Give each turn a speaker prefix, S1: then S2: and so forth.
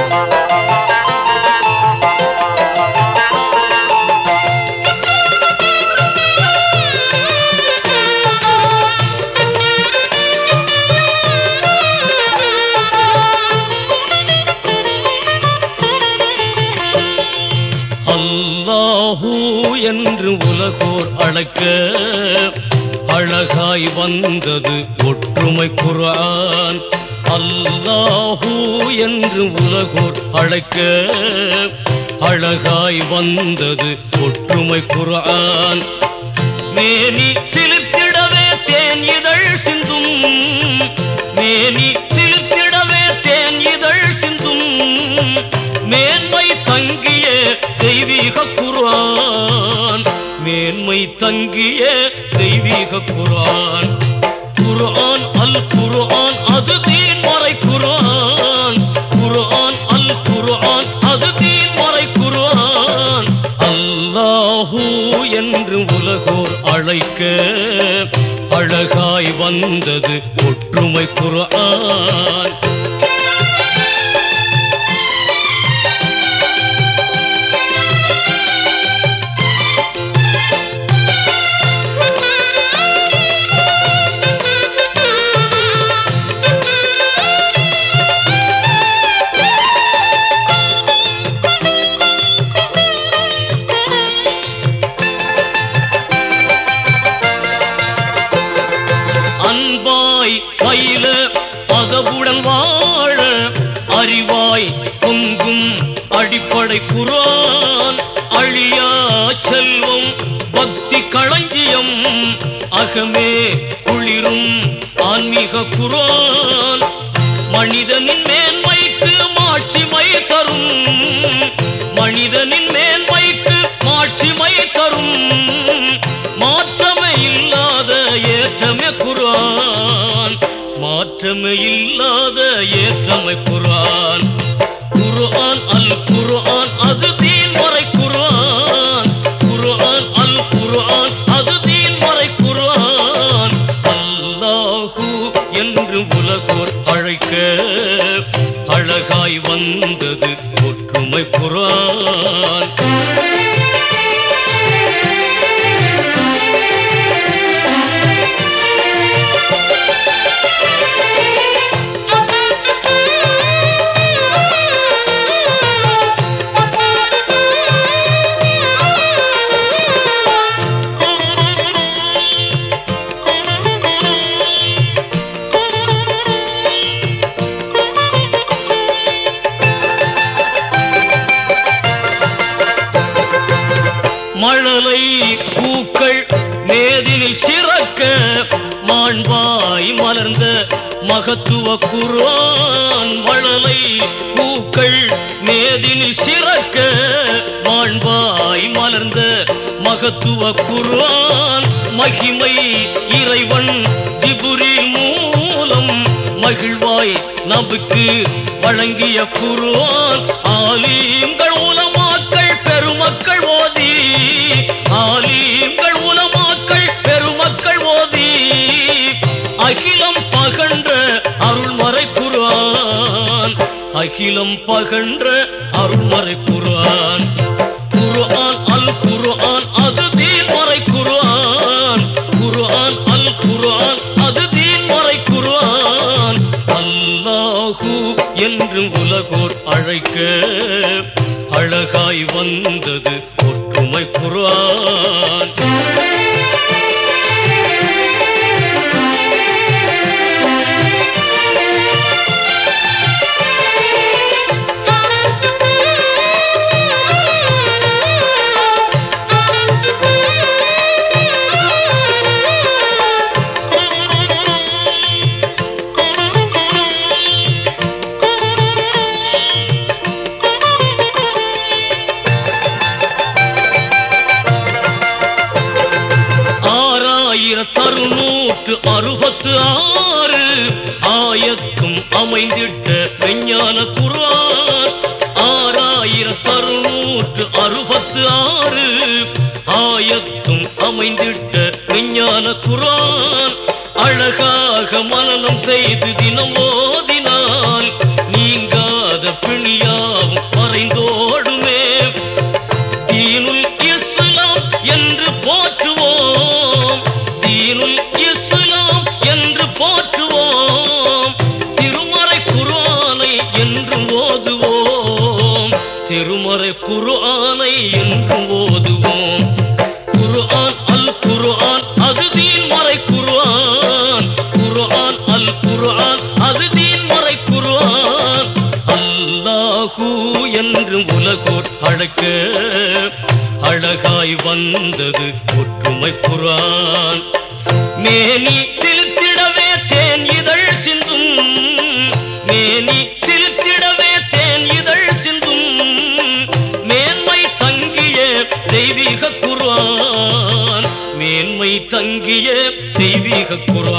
S1: அல்லாஹூ என்று உலகோர் அழைக்க அழகாய் வந்தது ஒற்றுமை குர்ஆன் அல்லாஹூ என்று உலகோர் அழைக்க அழகாய் வந்தது ஒற்றுமை குர்ஆன் மேனி சிலிர்த்திடவே தேன் இதழ் சிந்தும் மேனி சிலிர்த்திடவே தேன் இதழ் சிந்தும் மேன்மை தங்கிய தெய்வீக குர்ஆன் மேன்மை தங்கிய தெய்வீக குர்ஆன் குர்ஆன் அல் குர்ஆன் அது தீன்மறை குர்ஆன் குர்ஆன் அல் குர்ஆன் அது தீன்மறை குர்ஆன் அல்லாஹூ என்று உலகோர் அழைக்க அழகாய் வந்தது ஒற்றுமை குர்ஆன் அன்பாய் பயில அதவுடன் வாழ அறிவாய் பொங்கும் அடிப்படை குரான் அழியா செல்வம் பக்தி களஞ்சியம் அகமே குளிரும் ஆன்மீக குரான் மனிதனின் மேன்மைக்கு மாட்சிமை தரும் மனிதனின் மேன்மைக்கு மாட்சிமை தரும் மாற்றமே இல்லாத ஏற்றமே குரான் மாற்றமே இல்லாத ஏற்றமை குரான் குர்ஆன் அல் குர்ஆன் அது தீன்மறை குர்ஆன் குர்ஆன் அல் குர்ஆன் அது தீன்மறை குர்ஆன் அல்லாஹு என்று உலகோர் அழைக்க அழகாய் வந்தது ஒற்றுமை குர்ஆன் மழலை பூக்கள் மேதினில் சிறக்க மாண்பாய் மலர்ந்த மகத்துவ குர்ஆன் மழலை பூக்கள் மேதினில் சிறக்க மாண்பாய் மலர்ந்த மகத்துவ குர்ஆன் மகிமை இறைவன் ஜிபுரில் மூலம் மகிழ்வாய் நபுக்கு வழங்கிய குர்ஆன் ஆலீம்கள் உலமாக்கள் பெருமக்கள் ஓதி ஆலீம்கள் உலமாக்கள் பெருமக்கள் ஓதி அகிலம் பகன்ற அருள்மறை குர்ஆன் அகிலம் பகன்ற அருள்மறை குர்ஆன் குர்ஆன் அல் குர்ஆன் அது தீன்மறை குர்ஆன் குர்ஆன் அல் குர்ஆன் அது தீன்மறை குர்ஆன் அல்லாஹு என்று உலகோர் அழைக்க அழகாய் வந்தது ஒற்றுமை குர்ஆன் ஆறாயிரத்து அறுநூற்று அறுபத்து ஆறு ஆயத்தும் அமைந்திட்ட விஞ்ஞான குர்ஆன் ஆறாயிரத்து அறுநூற்று அறுபத்து ஆறு ஆயத்தும் அமைந்திட்ட விஞ்ஞான குர்ஆன் அழகாக மனனம் செய்து தினம் ஓதினால் நீங்காத பிணியா மறை குர்ஆனை என்று ஓதுவோம் குர்ஆன் அல் குர்ஆன் அது தீன் மறை குர்ஆன் குர்ஆன் அல் குர்ஆன் அது தீன் மறை குர்ஆன் அல்லாஹூ என்று உலகோர் அழைக்க அழகாய் வந்தது ஒற்றுமை குர்ஆன் மேனி சிலுத்திடவே தேன் இதழ் சிந்தும் மேனி சிலுத்திடவே தேன் இதழ் சிந்தும் மேன்மை தங்கிய தெய்வீக குர்ஆன் மேன்மை தங்கிய தெய்வீக குர்ஆன்